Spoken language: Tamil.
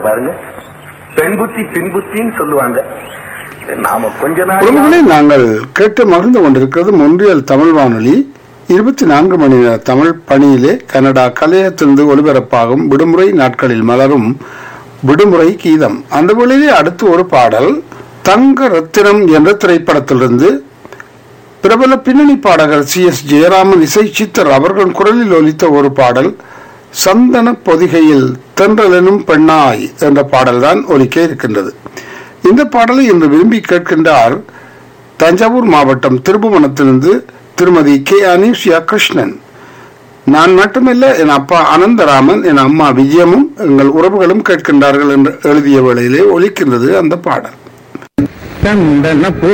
பாருங்க பெண் புத்தி பின் புத்தின்னு சொல்லுவாங்க நாம கொஞ்ச நாள் உறவுகளை நாங்கள் கேட்டு மகிழ்ந்து கொண்டிருக்கிறது மொன்றியல் தமிழ் வானொலி இருபத்தி நான்கு மணி நேர தமிழ் பணியிலே கனடா கலையத்திலிருந்து ஒலிபரப்பாகும் விடுமுறை நாட்களில் மலரும் விடுமுறை கீதம் அந்த வேளையிலே அடுத்து ஒரு பாடல் தங்க ரத்தினம் என்ற திரைப்படத்திலிருந்து பிரபல பின்னணி பாடகர் சி எஸ் ஜெயராமன் இசை சித்தர் அவர்கள் குரலில் ஒலித்த ஒரு பாடல் சந்தன பொதிகையில் தென்றலெனும் பெண்ணாய் என்ற பாடல்தான் ஒலிக்க இருக்கின்றது இந்த பாடலை இன்று விரும்பி கேட்கின்றார் தஞ்சாவூர் மாவட்டம் திருபுவனத்திலிருந்து திருமதி கே அனீஷியா கிருஷ்ணன் நான் மட்டுமல்ல என் அப்பா அனந்தராமன் என் அம்மா விஜயமும் எங்கள் உறவுகளும் கேட்கின்றார்கள் என்று எழுதிய வேளையிலே ஒலிக்கின்றது அந்த பாடல் சந்தன